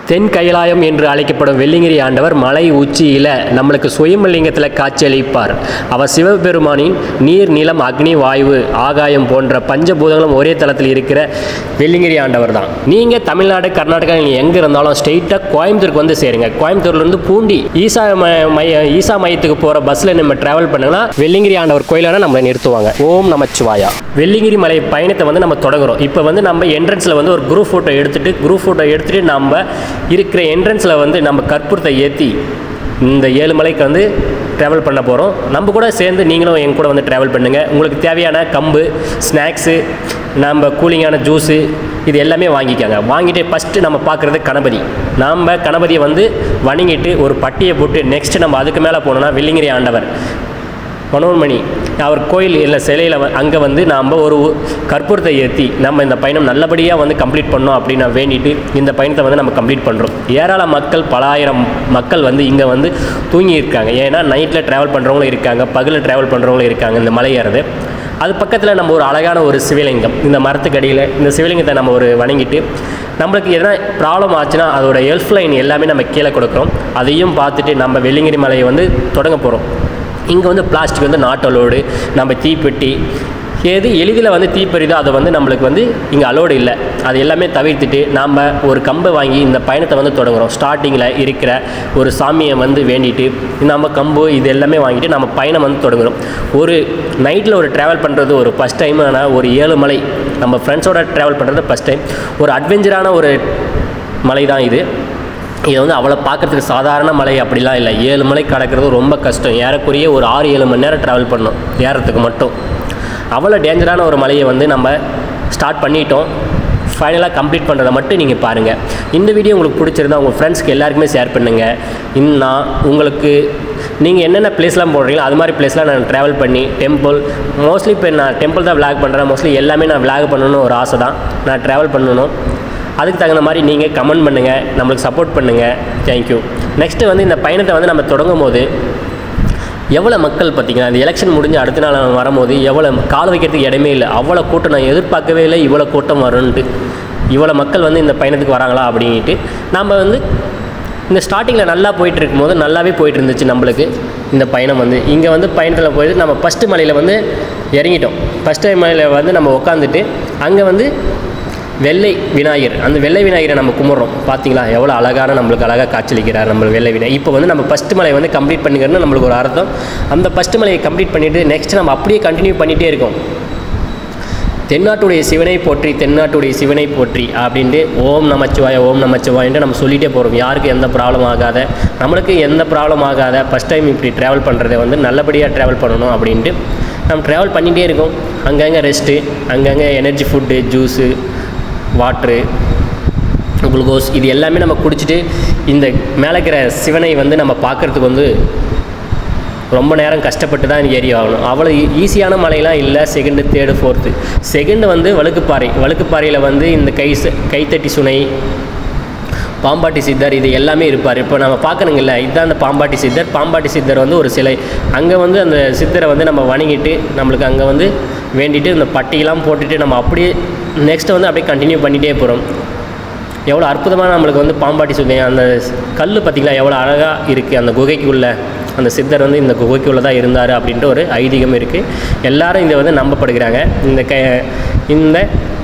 தென் கைலாயம் என்று அழைக்கப்படும் வெள்ளிங்கிரி ஆண்டவர் மலை உச்சியில் நம்மளுக்கு சுயமலிங்கத்தில் காட்சியளிப்பார் அவர் சிவபெருமானின் நீர் நிலம் அக்னி வாயு ஆகாயம் போன்ற பஞ்சபூதங்களும் ஒரே தளத்தில் இருக்கிற வெள்ளிங்கிரி ஆண்டவர் தான் நீங்கள் தமிழ்நாடு கர்நாடகா நீங்கள் எங்கே இருந்தாலும் ஸ்ட்ரெயிட்டாக கோயம்புத்தூருக்கு வந்து சேருங்க கோயம்புத்தூர்லேருந்து பூண்டி ஈசா ம- மைய ஈசா மையத்துக்கு போகிற பஸ்ஸில் நம்ம ட்ராவல் பண்ணுங்கன்னா வெள்ளிங்கிரி ஆண்டவர் கோயிலான நம்மளை நிறுத்துவாங்க ஓம் நமச்சிவாயா வெள்ளிங்கிரி மலை பயணத்தை வந்து நம்ம தொடங்குறோம் இப்போ வந்து நம்ம என்ட்ரன்ஸில் வந்து ஒரு குரூப் ஃபோட்டோ எடுத்துட்டு குரூப் ஃபோட்டோ எடுத்துட்டு நம்ம இருக்கிற என்ட்ரன்ஸில் வந்து நம்ம கற்பூரத்தை ஏற்றி இந்த ஏழு மலைக்கு வந்து ட்ராவல் பண்ண போகிறோம் நம்ம கூட சேர்ந்து நீங்களும் எங்க கூட வந்து ட்ராவல் பண்ணுங்கள் உங்களுக்கு தேவையான கம்பு ஸ்நாக்ஸு நம்ம கூலிங்கான ஜூஸு இது எல்லாமே வாங்கிக்கோங்க வாங்கிட்டு ஃபஸ்ட்டு நம்ம பார்க்குறது கணபதி நாம் கணபதியை வந்து வணங்கிட்டு ஒரு பட்டியை போட்டு நெக்ஸ்ட்டு நம்ம அதுக்கு மேலே போனோம்னா வெள்ளிங்கிரி ஆண்டவர் மனோன்மணி அவர் கோயில் இல்லை சிலையில் அங்கே வந்து நாம் ஒரு உ- கற்பூரத்தை ஏற்றி நம்ம இந்த பயணம் நல்லபடியாக வந்து கம்ப்ளீட் பண்ணோம் அப்படின்னு நான் வேண்டிட்டு இந்த பயணத்தை வந்து நம்ம கம்ப்ளீட் பண்ணுறோம் ஏராள மக்கள் பல ஆயிரம் மக்கள் வந்து இங்கே வந்து தூங்கி இருக்காங்க ஏன்னா நைட்டில் ட்ராவல் பண்ணுறவங்களும் இருக்காங்க பகலில் ட்ராவல் பண்ணுறவங்களும் இருக்காங்க இந்த மலை ஏறது அது பக்கத்தில் நம்ம ஒரு அழகான ஒரு சிவலிங்கம் இந்த மரத்துக்கு அடியில் இந்த சிவலிங்கத்தை நம்ம ஒரு வணங்கிட்டு நம்மளுக்கு எதனா ப்ராப்ளம் ஆச்சுன்னா அதோட ஹெல்ப் லைன் எல்லாமே நம்ம கீழே கொடுக்குறோம் அதையும் பார்த்துட்டு நம்ம வெள்ளிங்கிரி மலையை வந்து தொடங்க போகிறோம் இங்கே வந்து பிளாஸ்டிக் வந்து நாட் அலோடு நம்ம தீப்பெட்டி எது எளிதில் வந்து தீப்பெரிதோ அதை வந்து நம்மளுக்கு வந்து இங்கே அலோடு இல்லை அது எல்லாமே தவிர்த்துட்டு நாம் ஒரு கம்பை வாங்கி இந்த பயணத்தை வந்து தொடங்குறோம் ஸ்டார்டிங்கில் இருக்கிற ஒரு சாமியை வந்து வேண்டிட்டு நம்ம கம்பு இது எல்லாமே வாங்கிட்டு நம்ம பயணம் வந்து தொடங்குறோம் ஒரு நைட்டில் ஒரு ட்ராவல் பண்ணுறது ஒரு ஃபஸ்ட் டைம் ஆனால் ஒரு ஏழு மலை நம்ம ஃப்ரெண்ட்ஸோட ட்ராவல் பண்ணுறது ஃபஸ்ட் டைம் ஒரு அட்வென்ச்சரான ஒரு மலை தான் இது இது வந்து அவ்வளோ பார்க்கறதுக்கு சாதாரண மலை அப்படிலாம் இல்லை ஏழு மலை கடக்கிறது ரொம்ப கஷ்டம் ஏறக்குறைய ஒரு ஆறு ஏழு மணி நேரம் ட்ராவல் பண்ணணும் ஏறத்துக்கு மட்டும் அவ்வளோ டேஞ்சரான ஒரு மலையை வந்து நம்ம ஸ்டார்ட் பண்ணிட்டோம் ஃபைனலாக கம்ப்ளீட் பண்ணுறதை மட்டும் நீங்கள் பாருங்கள் இந்த வீடியோ உங்களுக்கு பிடிச்சிருந்தா உங்கள் ஃப்ரெண்ட்ஸ்க்கு எல்லாருக்குமே ஷேர் பண்ணுங்கள் இன்னும் உங்களுக்கு நீங்கள் என்னென்ன பிளேஸ்லாம் போடுறீங்களோ அது மாதிரி பிளேஸ்லாம் நான் ட்ராவல் பண்ணி டெம்பிள் மோஸ்ட்லி இப்போ நான் டெம்பிள் தான் விளாக் பண்ணுறேன் மோஸ்ட்லி எல்லாமே நான் விளாக் பண்ணணும்னு ஒரு ஆசை தான் நான் ட்ராவல் பண்ணணும் அதுக்கு தகுந்த மாதிரி நீங்கள் கமெண்ட் பண்ணுங்கள் நம்மளுக்கு சப்போர்ட் பண்ணுங்கள் தேங்க்யூ நெக்ஸ்ட்டு வந்து இந்த பயணத்தை வந்து நம்ம தொடங்கும் போது எவ்வளோ மக்கள் பார்த்தீங்கன்னா அந்த எலெக்ஷன் முடிஞ்சு அடுத்த நாள் நான் வரும்போது எவ்வளோ கால் வைக்கிறதுக்கு இடமே இல்லை அவ்வளோ கூட்டம் நான் எதிர்பார்க்கவே இல்லை இவ்வளோ கூட்டம் வரும்ன்ட்டு இவ்வளோ மக்கள் வந்து இந்த பயணத்துக்கு வராங்களா அப்படின்ட்டு நம்ம வந்து இந்த ஸ்டார்டிங்கில் நல்லா போயிட்டு இருக்கும்போது நல்லாவே போயிட்டு இருந்துச்சு நம்மளுக்கு இந்த பயணம் வந்து இங்கே வந்து பயணத்தில் போயிட்டு நம்ம ஃபஸ்ட்டு மலையில் வந்து இறங்கிட்டோம் ஃபஸ்ட்டு மலையில் வந்து நம்ம உட்காந்துட்டு அங்கே வந்து வெள்ளை விநாயகர் அந்த வெள்ளை விநாயகரை நம்ம கும்பிட்றோம் பார்த்தீங்களா எவ்வளோ அழகான நம்மளுக்கு அழகாக காட்சியளிக்கிறார் நம்ம வெள்ளை விநாயகர் இப்போ வந்து நம்ம ஃபஸ்ட்டு மலையை வந்து கம்ப்ளீட் பண்ணிக்கிறோம்னு நம்மளுக்கு ஒரு அர்த்தம் அந்த ஃபஸ்ட்டு மலையை கம்ப்ளீட் பண்ணிவிட்டு நெக்ஸ்ட் நம்ம அப்படியே கண்டினியூ பண்ணிகிட்டே இருக்கோம் தென்னாட்டுடைய சிவனை போற்றி தென்னாட்டுடைய சிவனை போற்றி அப்படின்ட்டு ஓம் நமச்சிவாய ஓம் நமச்சிவாயன்ட்டு நம்ம சொல்லிகிட்டே போகிறோம் யாருக்கு எந்த ப்ராப்ளம் ஆகாத நம்மளுக்கு எந்த ப்ராப்ளம் ஆகாத ஃபஸ்ட் டைம் இப்படி ட்ராவல் பண்ணுறதை வந்து நல்லபடியாக ட்ராவல் பண்ணணும் அப்படின்ட்டு நம்ம ட்ராவல் பண்ணிகிட்டே இருக்கோம் அங்கங்கே ரெஸ்ட்டு அங்கங்கே energy food juice water glucose இது எல்லாமே நம்ம குடிச்சிட்டு இந்த மேலே இருக்கிற சிவனை வந்து நம்ம பார்க்குறதுக்கு வந்து ரொம்ப நேரம் கஷ்டப்பட்டு தான் ஏறி ஆகணும் அவ்வளோ ஈஸியான மலையெல்லாம் இல்லை செகண்டு தேர்டு ஃபோர்த்து செகண்டு வந்து வழுக்குப்பாறை வழுக்குப்பாறையில் வந்து இந்த கை ச- கைத்தட்டி சுனை பாம்பாட்டி சித்தர் இது எல்லாமே இருப்பார் இப்போ நம்ம பார்க்கணுங்கல்ல இதுதான் அந்த பாம்பாட்டி சித்தர் பாம்பாட்டி சித்தர் வந்து ஒரு சிலை அங்கே வந்து அந்த சித்தரை வந்து நம்ம வணங்கிட்டு நம்மளுக்கு அங்கே வந்து வேண்டிட்டு இந்த பட்டியெல்லாம் போட்டுட்டு நம்ம அப்படியே நெக்ஸ்ட்டு வந்து அப்படியே கண்டினியூ பண்ணிகிட்டே போகிறோம் எவ்வளோ அற்புதமான நம்மளுக்கு வந்து பாம்பாட்டி சுதை அந்த கல் பார்த்திங்களா எவ்வளோ அழகாக இருக்குது அந்த குகைக்குள்ளே அந்த சித்தர் வந்து இந்த குகைக்குள்ளே தான் இருந்தார் அப்படின்ற ஒரு ஐதீகம் இருக்குது எல்லாரும் இதை வந்து நம்பப்படுகிறாங்க இந்த க இந்த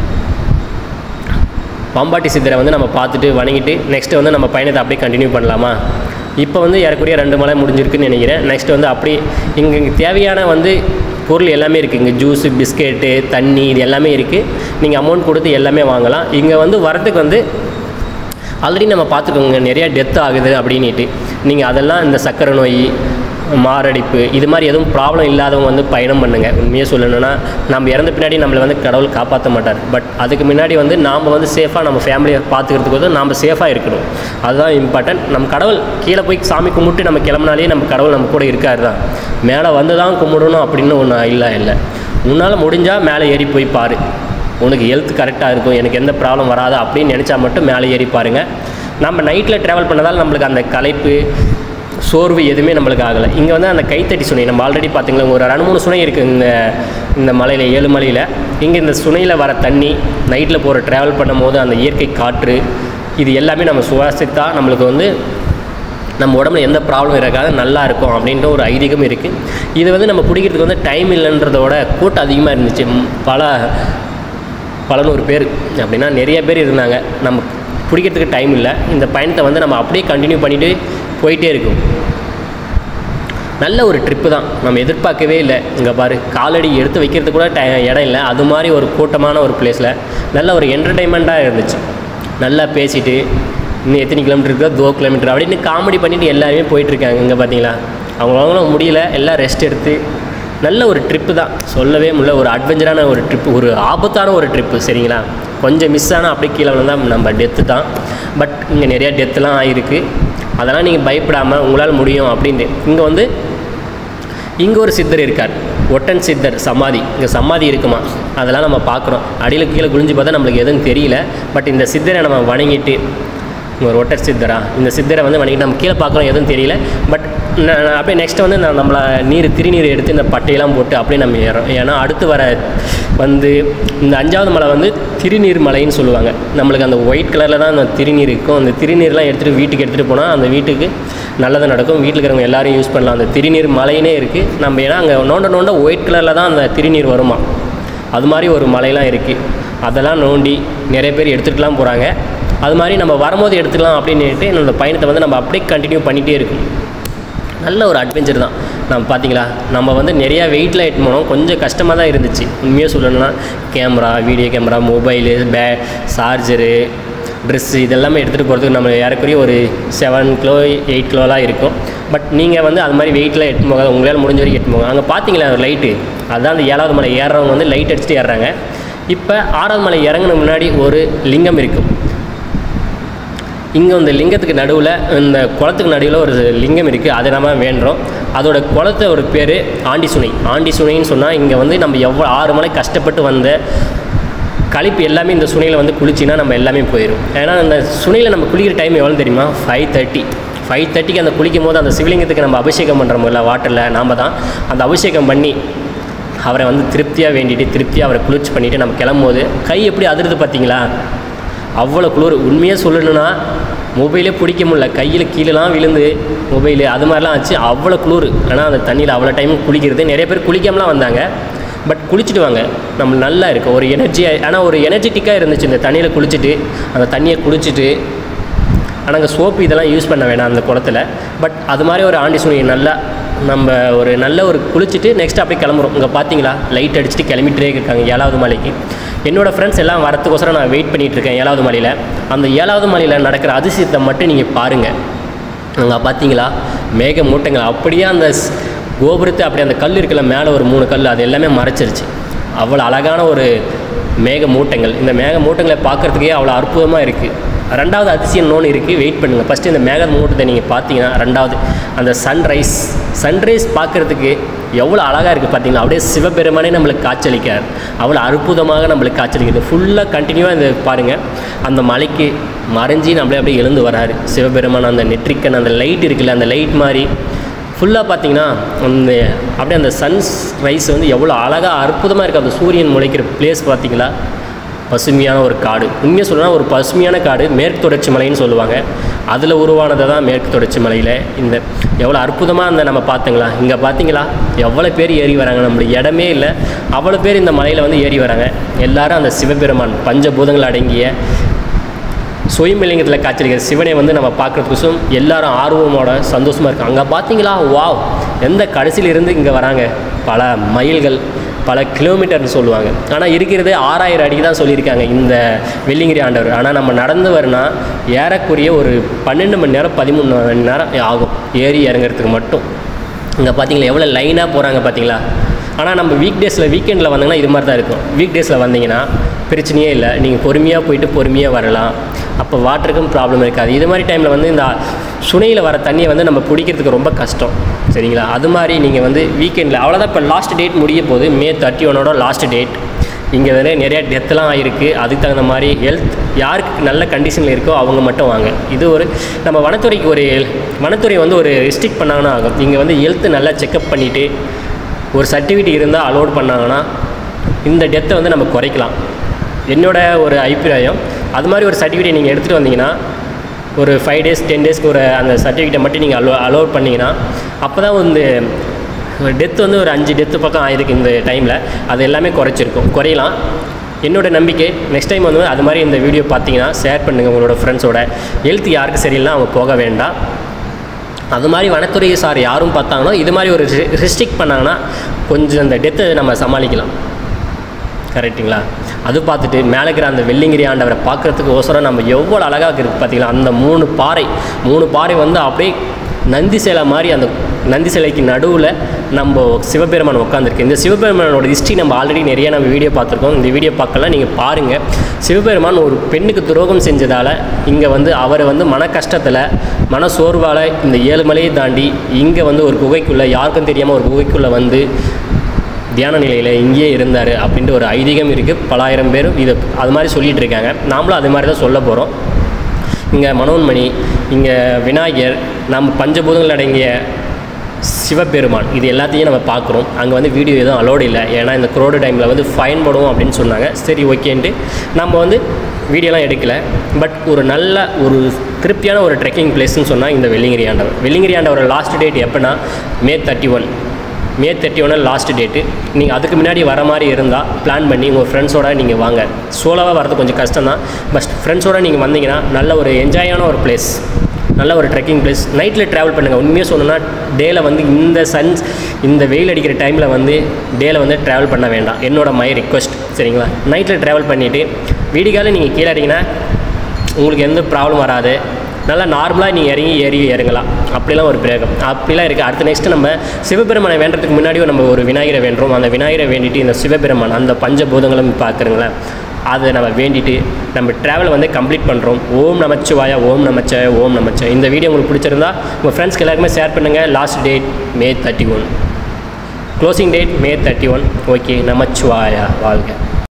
பாம்பாட்டி சித்தரை வந்து நம்ம பார்த்துட்டு வணங்கிட்டு நெக்ஸ்ட்டு வந்து நம்ம பயணத்தை அப்படியே கண்டினியூ பண்ணலாமா இப்போ வந்து ஏறக்குறைய ரெண்டு மலை முடிஞ்சிருக்குன்னு நினைக்கிறேன் நெக்ஸ்ட் வந்து அப்படியே இங்கே இங்கே தேவையான வந்து பொருள் எல்லாமே இருக்குது இங்கே ஜூஸு பிஸ்கெட்டு தண்ணி இது எல்லாமே இருக்குது நீங்கள் அமௌண்ட் கொடுத்து எல்லாமே வாங்கலாம் இங்கே வந்து வரதுக்கு வந்து ஆல்ரெடி நம்ம பார்த்துக்கோங்க நிறையா டெத் ஆகுது அப்படின்ட்டு நீங்கள் அதெல்லாம் இந்த சக்கரை நோய் மாரடைப்பு இது மாதிரி எதுவும் ப்ராப்ளம் இல்லாதவங்க வந்து பயணம் பண்ணுங்கள் உண்மையாக சொல்லணும்னா நம்ம இறந்த பின்னாடி நம்மளை வந்து கடவுள் காப்பாற்ற மாட்டார் பட் அதுக்கு முன்னாடி வந்து நாம் வந்து சேஃபாக நம்ம ஃபேமிலியை பார்த்துக்கிறதுக்கு வந்து நாம் சேஃபாக இருக்கணும் அதுதான் இம்பார்ட்டன்ட் நம்ம கடவுள் கீழே போய் சாமி கும்பிட்டு நம்ம கிளம்புனாலே நம்ம கடவுள் நம்ம கூட இருக்காரு தான் மேலே வந்து தான் கும்பிடணும் அப்படின்னு ஒன்று இல்லை இல்லை உன்னால் முடிஞ்சால் மேலே ஏறி போய் பாரு உனக்கு ஹெல்த் கரெக்டாக இருக்கும் எனக்கு எந்த ப்ராப்ளம் வராது அப்படின்னு நினச்சா மட்டும் மேலே ஏறி பாருங்கள் நம்ம நைட்டில் ட்ராவல் பண்ணதால் நம்மளுக்கு அந்த களைப்பு சோர்வு எதுவுமே நம்மளுக்கு ஆகலை இங்கே வந்து அந்த கைத்தட்டி சுனை நம்ம ஆல்ரெடி பார்த்தீங்களா ஒரு ரெண்டு மூணு சுனை இருக்குது இந்த இந்த மலையில் ஏழு மலையில் இங்கே இந்த சுனையில் வர தண்ணி நைட்டில் போகிற ட்ராவல் பண்ணும்போது அந்த இயற்கை காற்று இது எல்லாமே நம்ம சுவாசித்தா நம்மளுக்கு வந்து நம்ம உடம்புல எந்த ப்ராப்ளம் இருக்காது நல்லா இருக்கும் அப்படின்ற ஒரு ஐதீகம் இருக்குது இது வந்து நம்ம குடிக்கிறதுக்கு வந்து டைம் இல்லைன்றதோட கூட்டம் அதிகமாக இருந்துச்சு ம், பல பல நூறு பேர் அப்படின்னா நிறைய பேர் இருந்தாங்க நம்ம குடிக்கிறதுக்கு டைம் இல்லை இந்த பயணத்தை வந்து நம்ம அப்படியே கண்டினியூ பண்ணிட்டு போயிட்டே இருக்கும் நல்ல ஒரு ட்ரிப்பு தான் நம்ம எதிர்பார்க்கவே இல்லை இங்கே பாரு காலடி எடுத்து வைக்கிறதுக்கு கூட டை இடம் இல்லை அது மாதிரி ஒரு கூட்டமான ஒரு பிளேஸில் நல்ல ஒரு என்டர்டைன்மெண்ட்டாக இருந்துச்சு நல்லா பேசிட்டு இன்னும் எத்தனை கிலோமீட்டர் இருக்கோ தோ கிலோமீட்டர் அப்படின்னு காமெடி பண்ணிட்டு எல்லாருமே போயிட்டுருக்காங்க இங்கே பார்த்தீங்களா அவங்களாலும் முடியல எல்லாம் ரெஸ்ட் எடுத்து நல்ல ஒரு ட்ரிப்பு தான் சொல்லவே முடியல ஒரு அட்வென்ச்சரான ஒரு ட்ரிப்பு ஒரு ஆபத்தான ஒரு ட்ரிப்பு சரிங்களா கொஞ்சம் மிஸ் ஆனால் அப்படியே கீழே விழுந்தால் நம்ம டெத்து தான் பட் இங்கே நிறையா டெத்துலாம் ஆகிருக்கு அதெல்லாம் நீங்கள் பயப்படாமல் உங்களால் முடியும் அப்படின்ட்டு இங்கே வந்து இங்கே ஒரு சித்தர் இருக்கார் ஒட்டன் சித்தர் சமாதி இங்கே சமாதி இருக்குமா அதெல்லாம் நம்ம பார்க்குறோம் அடியில் கீழே குளிஞ்சு பார்த்தா நம்மளுக்கு எதுவும் தெரியல பட் இந்த சித்தரை நம்ம வணங்கிட்டு இங்க ஒரு ஒட்டர் சித்தரா இந்த சித்தரை வந்து வணங்கிட்டு நம்ம கீழே பார்க்குறோம் எதுவும் தெரியல பட் அப்படியே நெக்ஸ்ட் வந்து நான் நம்மளை நீர் திருநீர் எடுத்து இந்த பட்டையெல்லாம் போட்டு அப்படியே நம்ம ஏறோம் ஏன்னா அடுத்து வர வந்து இந்த அஞ்சாவது மலை வந்து திருநீர் மலைன்னு சொல்லுவாங்க நம்மளுக்கு அந்த ஒயிட் கலரில் தான் அந்த திருநீர் இருக்கும் அந்த திருநீர்லாம் எடுத்துகிட்டு வீட்டுக்கு எடுத்துகிட்டு போனால் அந்த வீட்டுக்கு நல்லது நடக்கும் வீட்டில் இருக்கிறவங்க எல்லாரும் யூஸ் பண்ணலாம் அந்த திருநீர் மலையினே இருக்குது நம்ம ஏன்னா அங்கே நோண்ட நோண்ட ஒயிட் கலரில் தான் அந்த திருநீர் வருமா அது மாதிரி ஒரு மலையெல்லாம் இருக்குது அதெல்லாம் நோண்டி நிறைய பேர் எடுத்துகிட்டுலாம் போகிறாங்க அது மாதிரி நம்ம வரும்போது எடுத்துக்கலாம் அப்படின்னுட்டு இந்த பயணத்தை வந்து நம்ம அப்படியே கண்டினியூ பண்ணிகிட்டே இருக்கும் நல்ல ஒரு அட்வென்ச்சர் தான் நம்ம பார்த்தீங்களா நம்ம வந்து நிறையா வெயிட்டில் எட்டு போனோம் கொஞ்சம் கஷ்டமாக தான் இருந்துச்சு உண்மையாக சொல்லணும்னா கேமரா வீடியோ கேமரா மொபைலு பே சார்ஜரு ட்ரெஸ்ஸு இதெல்லாமே எடுத்துகிட்டு போகிறதுக்கு நம்ம ஏறக்குறைய ஒரு செவன் கிலோ எயிட் கிலோலாம் இருக்கும் பட் நீங்கள் வந்து அது மாதிரி வெயிட்டில் எட்டு போகாது உங்களால் முடிஞ்ச வரைக்கும் எட்டு போங்க அங்கே பார்த்தீங்களா ஒரு லைட்டு அதுதான் அந்த ஏழாவது மலை ஏறுறவங்க வந்து லைட் அடிச்சுட்டு ஏறுறாங்க இப்போ ஆறாவது மலை இறங்குன முன்னாடி ஒரு லிங்கம் இருக்கும் இங்கே இந்த லிங்கத்துக்கு நடுவில் இந்த குளத்துக்கு நடுவில் ஒரு லிங்கம் இருக்குது அதை நம்ம வேண்டுறோம் அதோட குளத்தை ஒரு பேர் ஆண்டி சுனை ஆண்டி சுனைன்னு சொன்னால் இங்கே வந்து நம்ம எவ்வளோ ஆறு மலை கஷ்டப்பட்டு வந்த கழிப்பு எல்லாமே இந்த சுனையில் வந்து குளிச்சின்னா நம்ம எல்லாமே போயிடும் ஏன்னா அந்த சுனையில் நம்ம குளிக்கிற டைம் எவ்வளோ தெரியுமா ஃபைவ் தேர்ட்டி ஃபைவ் தேர்ட்டிக்கு அந்த குளிக்கும் போது அந்த சிவலிங்கத்துக்கு நம்ம அபிஷேகம் பண்ணுறோம்ல வாட்டரில் நாம் தான் அந்த அபிஷேகம் பண்ணி அவரை வந்து திருப்தியாக வேண்டிட்டு திருப்தியாக அவரை குளிர்ச்சி பண்ணிவிட்டு நம்ம கிளம்பும்போது கை எப்படி அதிருது பார்த்தீங்களா அவ்வளோ குளிர் உண்மையாக சொல்லணும்னா மொபைலே பிடிக்க முடியல கையில் கீழெலாம் விழுந்து மொபைலு அது மாதிரிலாம் ஆச்சு அவ்வளோ குளிர் ஆனால் அந்த தண்ணியில் அவ்வளோ டைம் குளிக்கிறது நிறைய பேர் குளிக்காமலாம் வந்தாங்க பட் குளிச்சுட்டு வாங்க நம்ம நல்லா இருக்கும் ஒரு எனர்ஜியாக ஆனால் ஒரு எனர்ஜெட்டிக்காக இருந்துச்சு இந்த தண்ணியில் குளிச்சுட்டு அந்த தண்ணியை குளிச்சுட்டு ஆனால் அங்கே சோப்பு இதெல்லாம் யூஸ் பண்ண வேணாம் அந்த குளத்துல பட் அது மாதிரி ஒரு ஆண்டி சுனியை நல்லா நம்ம ஒரு நல்ல ஒரு குளிச்சுட்டு நெக்ஸ்ட் அப்படியே கிளம்புறோம் இங்கே பார்த்தீங்களா லைட் அடிச்சுட்டு கிளம்பிட்டே இருக்காங்க ஏழாவது மலைக்கு என்னோடய ஃப்ரெண்ட்ஸ் எல்லாம் வரத்துக்கோசரம் நான் வெயிட் பண்ணிகிட்டு இருக்கேன் ஏழாவது மலையில் அந்த ஏழாவது மலையில் நடக்கிற அதிசயத்தை மட்டும் நீங்கள் பாருங்கள் அங்கே பார்த்தீங்களா மேக மூட்டைங்கள் அப்படியே அந்த ஸ்- கோபுரத்தை அப்படி அந்த கல் இருக்குல்ல மேலே ஒரு மூணு கல் அது எல்லாமே மறைச்சிருச்சு அவ்வளோ அழகான ஒரு மேக மூட்டங்கள் இந்த மேக மூட்டங்களை பார்க்குறதுக்கே அவ்வளோ அற்புதமாக இருக்குது ரெண்டாவது அதிசயம் இன்னொன்று இருக்குது வெயிட் பண்ணுங்கள் ஃபஸ்ட்டு இந்த மேக மூட்டத்தை நீங்கள் பார்த்தீங்கன்னா ரெண்டாவது அந்த சன்ரைஸ் சன்ரைஸ் பார்க்குறதுக்கு எவ்வளோ அழகாக இருக்குது பார்த்தீங்களா அப்படியே சிவபெருமானே நம்மளுக்கு காட்சியளிக்கார் அவ்வளோ அற்புதமாக நம்மளுக்கு காட்சியளிக்குது ஃபுல்லாக கண்டினியூவாக இந்த பாருங்கள் அந்த மலைக்கு மறைஞ்சி நம்மளே அப்படியே எழுந்து வராரு சிவபெருமான் அந்த நெற்றிக்கன் அந்த லைட் இருக்குல்ல அந்த லைட் மாதிரி ஃபுல்லாக பார்த்தீங்கன்னா அந்த அப்படியே அந்த சன்ஸ் ரைஸ் வந்து எவ்வளோ அழகாக அற்புதமாக இருக்குது அந்த சூரியன் முளைக்கிற பிளேஸ் பார்த்தீங்களா பசுமையான ஒரு காடு உண்மையாக சொல்லணும்னா ஒரு பசுமையான காடு மேற்கு தொடர்ச்சி மலைன்னு சொல்லுவாங்க அதில் உருவானது தான் மேற்கு தொடர்ச்சி மலையில் இந்த எவ்வளோ அற்புதமாக அந்த நம்ம பார்த்தீங்களா இங்கே பார்த்தீங்களா எவ்வளோ பேர் ஏறி வராங்க நம்மளுக்கு இடமே இல்லை அவ்வளோ பேர் இந்த மலையில் வந்து ஏறி வராங்க எல்லாரும் அந்த சிவபெருமான் பஞ்சபூதங்கள் அடங்கிய சுயமிலிங்கத்தில் காய்ச்சிருக்கிற சிவனை வந்து நம்ம பார்க்குறதுக்கோசம் எல்லாரும் ஆர்வமோட சந்தோஷமாக இருக்கு அங்கே பார்த்தீங்களா வாவ் எந்த கடைசியில் இருந்து இங்கே வராங்க பல மைல்கள் பல கிலோமீட்டர்னு சொல்லுவாங்க ஆனால் இருக்கிறது ஆறாயிரம் அடிக்கு தான் சொல்லியிருக்காங்க இந்த வெள்ளிங்கிரி ஆண்டவர் ஆனால் நம்ம நடந்து வரனா ஏறக்குறைய ஒரு பன்னெண்டு மணி நேரம் பதிமூணு மணி நேரம் ஆகும் ஏறி இறங்குறதுக்கு மட்டும் இங்கே பார்த்தீங்களா எவ்வளோ லைனாக போகிறாங்க பார்த்தீங்களா ஆனால் நம்ம வீக் டேஸில் வீக்கெண்டில் வந்தீங்கன்னா இது மாதிரி தான் இருக்கும் வீக் டேஸில் வந்தீங்கன்னா பிரச்சனையே இல்லை நீங்கள் பொறுமையாக போயிட்டு பொறுமையாக வரலாம் அப்போ வாட்டருக்கும் ப்ராப்ளம் இருக்காது இது மாதிரி டைமில் வந்து இந்த சுனையில் வர தண்ணியை வந்து நம்ம பிடிக்கிறதுக்கு ரொம்ப கஷ்டம் சரிங்களா அது மாதிரி நீங்கள் வந்து வீக்கெண்டில் அவ்வளோதான் இப்போ லாஸ்ட் டேட் முடிய போகுது மே தேர்ட்டி ஒனோட லாஸ்ட் டேட் இங்கே வந்து நிறையா டெத்லாம் ஆகிருக்கு அதுக்கு தகுந்த மாதிரி ஹெல்த் யாருக்கு நல்ல கண்டிஷனில் இருக்கோ அவங்க மட்டும் வாங்க இது ஒரு நம்ம வனத்துறைக்கு ஒரு வனத்துறை வந்து ஒரு ரிஸ்ட்ரிக்ட் பண்ணாங்கன்னா ஆகும் இங்கே வந்து ஹெல்த்து நல்லா செக்கப் பண்ணிவிட்டு ஒரு சர்டிஃபிகேட் இருந்தால் அலோட் பண்ணாங்கன்னா இந்த டெத்தை வந்து நம்ம குறைக்கலாம் என்னோட ஒரு அபிப்பிராயம் அது மாதிரி ஒரு சர்டிஃபிகேட் நீங்கள் எடுத்துகிட்டு வந்தீங்கன்னா ஒரு ஃபைவ் டேஸ் டென் டேஸ்க்கு ஒரு அந்த சர்டிஃபிகேட்டை மட்டும் நீங்கள் அலோ அலோட் பண்ணிங்கன்னா அப்போ தான் வந்து டெத் வந்து ஒரு அஞ்சு டெத்து பக்கம் ஆயிருக்கு இந்த டைமில் அது எல்லாமே குறைச்சிருக்கும் குறையலாம் என்னோட நம்பிக்கை நெக்ஸ்ட் டைம் வந்து அது மாதிரி இந்த வீடியோ பார்த்தீங்கன்னா ஷேர் பண்ணுங்கள் உங்களோட ஃப்ரெண்ட்ஸோட ஹெல்த் யாருக்கு சரியில்லைனா அவங்க போக வேண்டாம் அது மாதிரி வனத்துறை சார் யாரும் பார்த்தாங்கன்னா இது மாதிரி ஒரு ரெஸ்ட்ரிக்ட் பண்ணாங்கன்னா கொஞ்சம் அந்த டெத்தை நம்ம சமாளிக்கலாம் கரெக்ட்டுங்களா அது பார்த்துட்டு மேலே இருக்கிற அந்த வெள்ளிங்கிரி ஆண்டவரை பார்க்குறதுக்கு ஓசரம் நம்ம எவ்வளோ அழகாக இருக்குது பார்த்தீங்களா அந்த மூணு பாறை மூணு பாறை வந்து அப்படியே நந்தி சிலை மாதிரி அந்த நந்தி சிலைக்கு நடுவில் நம்ம சிவபெருமான் உட்காந்துருக்கு இந்த சிவபெருமானோட ஹிஸ்ட்ரி நம்ம ஆல்ரெடி நிறைய நம்ம வீடியோ பார்த்துருக்கோம் இந்த வீடியோ பார்க்கலாம் நீங்கள் பாருங்கள் சிவபெருமான் ஒரு பெண்ணுக்கு துரோகம் செஞ்சதால் இங்கே வந்து அவர் வந்து மன கஷ்டத்தில் மன சோர்வால் இந்த ஏழு மலையை தாண்டி இங்கே வந்து ஒரு குகைக்குள்ளே யாருக்கும் தெரியாமல் ஒரு குகைக்குள்ளே வந்து தியான நிலையில் இங்கேயே இருந்தார் அப்படின்ட்டு ஒரு ஐதீகம் இருக்குது பலாயிரம் பேரும் இது அது மாதிரி சொல்லிகிட்டு இருக்காங்க நாமளும் அது மாதிரி தான் சொல்ல போகிறோம் இங்கே மனோன்மணி இங்கே விநாயகர் நம்ம பஞ்சபூதங்கள் அடங்கிய சிவபெருமான் இது எல்லாத்தையும் நம்ம பார்க்குறோம் அங்கே வந்து வீடியோ எதுவும் அலோடு இல்லை ஏன்னா இந்த குரோடு டைமில் வந்து ஃபைன் போடுவோம் அப்படின்னு சொன்னாங்க சரி ஓகேன்ட்டு நம்ம வந்து வீடியோலாம் எடுக்கல பட் ஒரு நல்ல ஒரு திருப்தியான ஒரு ட்ரெக்கிங் பிளேஸ்னு சொன்னால் இந்த வெள்ளிங்கிரி ஆண்டவர் வெள்ளிங்கிரி ஆண்டவர் லாஸ்ட் டேட் எப்போனா May thirty one May thirty ஒன்று லாஸ்ட் டேட்டு நீங்கள் அதுக்கு முன்னாடி வர மாதிரி இருந்தால் பிளான் பண்ணி உங்கள் ஃப்ரெண்ட்ஸோட நீங்கள் வாங்க சோலோவாக வரது கொஞ்சம் கஷ்டம் தான் பட் ஃப்ரெண்ட்ஸோட நீங்கள் வந்தீங்கன்னா நல்ல ஒரு என்ஜாயான ஒரு பிளேஸ் நல்ல ஒரு ட்ரெக்கிங் பிளேஸ் நைட்டில் ட்ராவல் பண்ணுங்கள் உண்மையாக சொல்லணும்னா டேயில் வந்து இந்த சன்ஸ் இந்த வெயில் அடிக்கிற டைமில் வந்து டேயில் வந்து ட்ராவல் பண்ண வேண்டாம் என்னோட மை ரிக்வஸ்ட் சரிங்களா நைட்டில் ட்ராவல் பண்ணிவிட்டு வீடிகால நீங்கள் கீழே இறங்கினா உங்களுக்கு எந்த ப்ராப்ளம் வராது நல்லா நார்மலாக நீங்கள் இறங்கி ஏறி இறங்கலாம் அப்படிலாம் ஒரு பிரேகம் அப்படிலாம் இருக்குது அடுத்து நெக்ஸ்ட்டு நம்ம சிவபெருமானை வேண்டதுக்கு முன்னாடியும் நம்ம ஒரு விநாயகரை வேண்டுறோம் அந்த விநாயகரை வேண்டிட்டு இந்த சிவபெருமான் அந்த பஞ்சபூதங்களும் பார்க்குறீங்களேன் அதை நம்ம வேண்டிட்டு நம்ம ட்ராவலை வந்து கம்ப்ளீட் பண்ணுறோம் ஓம் நமச்சிவாயா ஓம் நமச்சிவாயா ஓம் நமச்சிவாயா இந்த வீடியோ உங்களுக்கு பிடிச்சிருந்தா உங்கள் ஃப்ரெண்ட்ஸ்க்கு எல்லாருக்குமே ஷேர் பண்ணுங்கள் last date May thirty one closing date May thirty one okay Namashivaya வாழ்க